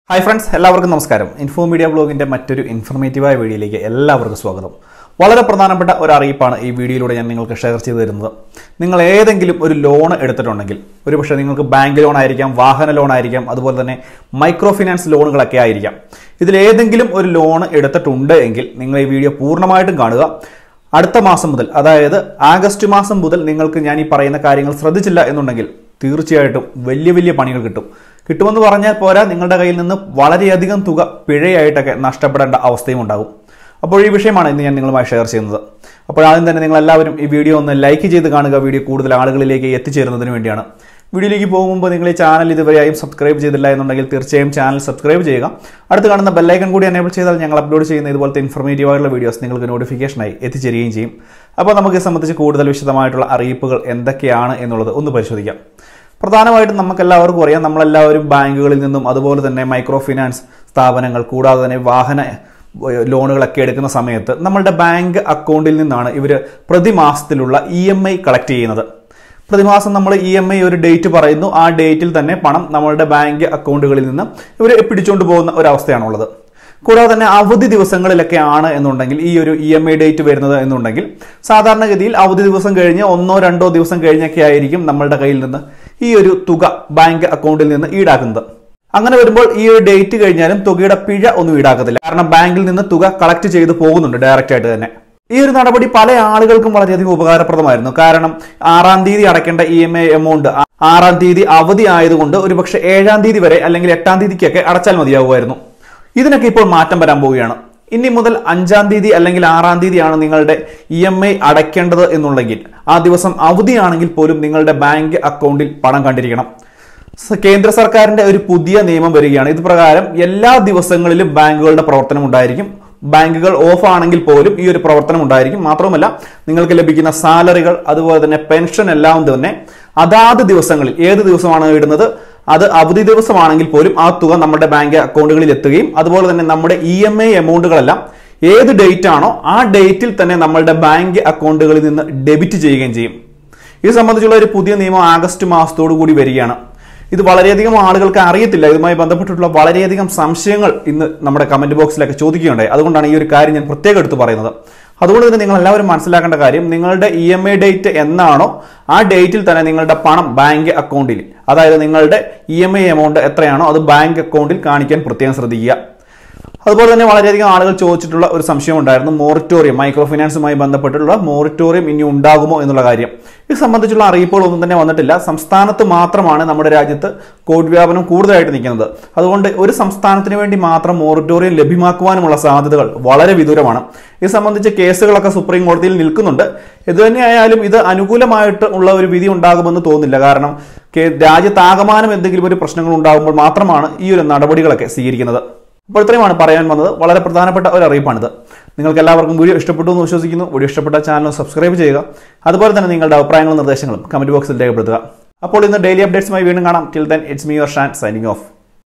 hi friends എല്ലാവർക്കും നമസ്കാരം info media ബ്ലോഗിന്റെ മറ്റൊരു ഇൻഫർമേറ്റീവായ വീഡിയോയിലേക്ക് എല്ലാവർക്കും സ്വാഗതം വളരെ പ്രധാനപ്പെട്ട ഒരു അറിയിപ്പാണ് ഈ വീഡിയോയിലൂടെ ഞാൻ നിങ്ങൾക്ക് ഷെയർ ചെയ്തു തരുന്നത് നിങ്ങൾ ഏതെങ്കിലും ഒരു ലോൺ എടുത്തിട്ടുണ്ടെങ്കിൽ ഒരുപക്ഷെ നിങ്ങൾക്ക് ബാങ്ക് ലോൺ ആയിരിക്കാം വാഹന ലോൺ ആയിരിക്കാം അതുപോലെ തന്നെ മൈക്രോ ഫിനാൻസ് ലോണുകളൊക്കെ ആയിരിക്കാം ഇതിൽ ഏതെങ്കിലും ഒരു ലോൺ എടുത്തിട്ടുണ്ട് എങ്കിൽ നിങ്ങൾ ഈ വീഡിയോ പൂർണ്ണമായിട്ടും കാണുക അടുത്ത മാസം മുതൽ അതായത് ആഗസ്റ്റ് മാസം മുതൽ നിങ്ങൾക്ക് ഞാൻ ഈ പറയുന്ന കാര്യങ്ങൾ ശ്രദ്ധിച്ചില്ല എന്നുണ്ടെങ്കിൽ തീർച്ചയായിട്ടും വലിയ വലിയ പണികൾ കിട്ടും കിട്ടുമെന്ന് പറഞ്ഞാൽ പോരാ നിങ്ങളുടെ കയ്യിൽ നിന്ന് വളരെയധികം തുക പിഴയായിട്ടൊക്കെ നഷ്ടപ്പെടേണ്ട അവസ്ഥയും ഉണ്ടാകും അപ്പോൾ ഈ വിഷയമാണ് ഇന്ന് ഞാൻ നിങ്ങളുമായി ഷെയർ ചെയ്യുന്നത് അപ്പോൾ ആദ്യം തന്നെ നിങ്ങൾ എല്ലാവരും ഈ വീഡിയോ ഒന്ന് ലൈക്ക് ചെയ്ത് കാണുക വീഡിയോ കൂടുതൽ ആളുകളിലേക്ക് എത്തിച്ചേരുന്നതിന് വേണ്ടിയാണ് വീഡിയോയിലേക്ക് പോകുമ്പോൾ നിങ്ങൾ ഈ ചാനൽ ഇതുവരെയായും സബ്സ്ക്രൈബ് ചെയ്തില്ല എന്നുണ്ടെങ്കിൽ തീർച്ചയായും ചാനൽ സബ്സ്ക്രൈബ് ചെയ്യുക അടുത്ത് കാണുന്ന ബെല്ലൈക്കൺ കൂടി എനേബിൾ ചെയ്താൽ ഞങ്ങൾ അപ്ലോഡ് ചെയ്യുന്ന ഇതുപോലത്തെ ഇൻഫർമേറ്റീവ് ആയിട്ടുള്ള വീഡിയോസ് നിങ്ങൾക്ക് നോട്ടിഫിക്കേഷനായി എത്തിച്ചേരുകയും ചെയ്യും അപ്പോൾ നമുക്ക് ഇത് സംബന്ധിച്ച് കൂടുതൽ വിശദമായിട്ടുള്ള അറിയിപ്പുകൾ എന്തൊക്കെയാണ് എന്നുള്ളത് ഒന്ന് പരിശോധിക്കാം പ്രധാനമായിട്ടും നമുക്ക് എല്ലാവർക്കും അറിയാം നമ്മളെല്ലാവരും ബാങ്കുകളിൽ നിന്നും അതുപോലെ തന്നെ മൈക്രോ ഫിനാൻസ് സ്ഥാപനങ്ങൾ കൂടാതെ തന്നെ വാഹന ഏഹ്, ലോണുകളൊക്കെ എടുക്കുന്ന സമയത്ത് നമ്മളുടെ ബാങ്ക് അക്കൗണ്ടിൽ നിന്നാണ് ഇവർ പ്രതിമാസത്തിലുള്ള ഇ എം ഐ കളക്ട് ചെയ്യുന്നത് പ്രതിമാസം നമ്മൾ ഇ എം ഐ ഒരു ഡേറ്റ് പറയുന്നു ആ ഡേറ്റിൽ തന്നെ പണം നമ്മളുടെ ബാങ്ക് അക്കൗണ്ടുകളിൽ നിന്ന് ഇവർ പിടിച്ചുകൊണ്ട് പോകുന്ന ഒരവസ്ഥയാണുള്ളത് കൂടാതെ തന്നെ അവധി ദിവസങ്ങളിലൊക്കെ ആണ് എന്നുണ്ടെങ്കിൽ ഈ ഒരു ഇ എം ഐ ഡേറ്റ് വരുന്നത് എന്നുണ്ടെങ്കിൽ സാധാരണഗതിയിൽ അവധി ദിവസം കഴിഞ്ഞ് ഒന്നോ രണ്ടോ ദിവസം കഴിഞ്ഞൊക്കെ ആയിരിക്കും നമ്മളുടെ കയ്യിൽ നിന്ന് ഈ ഒരു തുക ബാങ്ക് അക്കൗണ്ടിൽ നിന്ന് ഈടാക്കുന്നത് അങ്ങനെ വരുമ്പോൾ ഈ ഒരു ഡേറ്റ് കഴിഞ്ഞാലും തുകയുടെ പിഴ ഒന്നും ഈടാക്കത്തില്ല കാരണം ബാങ്കിൽ നിന്ന് തുക കളക്ട് ചെയ്ത് പോകുന്നുണ്ട് ഡയറക്റ്റ് ആയിട്ട് തന്നെ ഈ ഒരു നടപടി പല ആളുകൾക്കും വളരെയധികം ഉപകാരപ്രദമായിരുന്നു കാരണം ആറാം തീയതി അടയ്ക്കേണ്ട ഇ എം ഐ എമൗണ്ട് ആറാം തീയതി അവധി ആയതുകൊണ്ട് ഒരുപക്ഷെ ഏഴാം തീയതി വരെ അല്ലെങ്കിൽ എട്ടാം തീയതിക്കൊക്കെ അടച്ചാൽ മതിയാകുമായിരുന്നു ഇതിനൊക്കെ ഇപ്പോൾ മാറ്റം വരാൻ പോവുകയാണ് ഇനി മുതൽ അഞ്ചാം തീയതി അല്ലെങ്കിൽ ആറാം തീയതിയാണ് നിങ്ങളുടെ ഇ എം ഐ അടയ്ക്കേണ്ടത് എന്നുണ്ടെങ്കിൽ ആ ദിവസം അവധിയാണെങ്കിൽ പോലും നിങ്ങളുടെ ബാങ്ക് അക്കൗണ്ടിൽ പണം കണ്ടിരിക്കണം സ- കേന്ദ്ര സർക്കാരിന്റെ ഒരു പുതിയ നിയമം വരികയാണ് ഇത് പ്രകാരം എല്ലാ ദിവസങ്ങളിലും ബാങ്കുകളുടെ പ്രവർത്തനം ഉണ്ടായിരിക്കും ബാങ്കുകൾ ഓഫ് ആണെങ്കിൽ പോലും ഈ ഒരു പ്രവർത്തനം ഉണ്ടായിരിക്കും മാത്രമല്ല നിങ്ങൾക്ക് ലഭിക്കുന്ന സാലറികൾ അതുപോലെ തന്നെ പെൻഷൻ എല്ലാം തന്നെ അതാത് ദിവസങ്ങളിൽ ഏത് ദിവസമാണ് ഇടുന്നത് അത് അവധി ദിവസമാണെങ്കിൽ പോലും ആ തുക നമ്മുടെ ബാങ്ക് അക്കൗണ്ടുകളിൽ എത്തുകയും അതുപോലെ തന്നെ നമ്മുടെ ഇ എം ഐ എമൗണ്ടുകളെല്ലാം ഏത് ഡേറ്റ് ആണോ ആ ഡേറ്റിൽ തന്നെ നമ്മളുടെ ബാങ്ക് അക്കൗണ്ടുകളിൽ നിന്ന് ഡെബിറ്റ് ചെയ്യുകയും ചെയ്യും ഇത് സംബന്ധിച്ചുള്ള ഒരു പുതിയ നിയമം ആഗസ്റ്റ് മാസത്തോടു കൂടി വരികയാണ് ഇത് വളരെയധികം ആളുകൾക്ക് അറിയത്തില്ല ഇതുമായി ബന്ധപ്പെട്ടിട്ടുള്ള വളരെയധികം സംശയങ്ങൾ ഇന്ന് നമ്മുടെ കമന്റ് ബോക്സിലൊക്കെ ചോദിക്കുകയുണ്ടായി അതുകൊണ്ടാണ് ഈ ഒരു കാര്യം ഞാൻ പ്രത്യേകം എടുത്ത് പറയുന്നത് അതുകൊണ്ട് തന്നെ നിങ്ങൾ എല്ലാവരും മനസ്സിലാക്കേണ്ട കാര്യം നിങ്ങളുടെ ഇ എം ഐ ഡേറ്റ് എന്നാണോ ആ ഡേറ്റിൽ തന്നെ നിങ്ങളുടെ പണം ബാങ്ക് അക്കൗണ്ടിൽ അതായത് നിങ്ങളുടെ ഇ എം ഐ എമൗണ്ട് എത്രയാണോ അത് ബാങ്ക് അക്കൗണ്ടിൽ കാണിക്കാൻ പ്രത്യേകം ശ്രദ്ധിക്കുക അതുപോലെ തന്നെ വളരെയധികം ആളുകൾ ചോദിച്ചിട്ടുള്ള ഒരു സംശയം ഉണ്ടായിരുന്നു മോറിറ്റോറിയം മൈക്രോ ഫിനാൻസുമായി ബന്ധപ്പെട്ടുള്ള മോറിറ്റോറിയം ഇനി ഉണ്ടാകുമോ എന്നുള്ള കാര്യം ഇത് സംബന്ധിച്ചുള്ള അറിയിപ്പുകൾ ഒന്നും തന്നെ വന്നിട്ടില്ല സംസ്ഥാനത്ത് മാത്രമാണ് നമ്മുടെ രാജ്യത്ത് കോവിഡ് വ്യാപനം കൂടുതലായിട്ട് നിൽക്കുന്നത് അതുകൊണ്ട് ഒരു സംസ്ഥാനത്തിന് വേണ്ടി മാത്രം മോറിറ്റോറിയം ലഭ്യമാക്കുവാനുമുള്ള സാധ്യതകൾ വളരെ വിദൂരമാണ് ഇത് സംബന്ധിച്ച് കേസുകളൊക്കെ സുപ്രീം കോടതിയിൽ നിൽക്കുന്നുണ്ട് ഇത് തന്നെയായാലും ഇത് അനുകൂലമായിട്ട് ഉള്ള ഒരു വിധി ഉണ്ടാകുമെന്ന് തോന്നുന്നില്ല കാരണം കേ- രാജ്യത്താകമാനം എന്തെങ്കിലും ഒരു പ്രശ്നങ്ങൾ ഉണ്ടാകുമ്പോൾ മാത്രമാണ് ഈ ഒരു നടപടികളൊക്കെ സ്വീകരിക്കുന്നത് അപ്പോൾ ഇത്രയുമാണ് പറയാൻ വന്നത് വളരെ പ്രധാനപ്പെട്ട ഒരു അറിയിപ്പാണിത് നിങ്ങൾക്ക് എല്ലാവർക്കും വീഡിയോ ഇഷ്ടപ്പെട്ടു എന്ന് വിശ്വസിക്കുന്നു വീഡിയോ ഇഷ്ടപ്പെട്ട ചാനൽ സബ്സ്ക്രൈബ് ചെയ്യുക അതുപോലെ തന്നെ നിങ്ങളുടെ അഭിപ്രായങ്ങളും നിർദ്ദേശങ്ങളും കമന്റ് ബോക്സിൽ രേഖപ്പെടുത്തുക അപ്പോൾ ഇന്ന് ഡെയിലി അപ്ഡേറ്റ്സുമായി വീണ്ടും കാണാം till then it's me your Shan signing of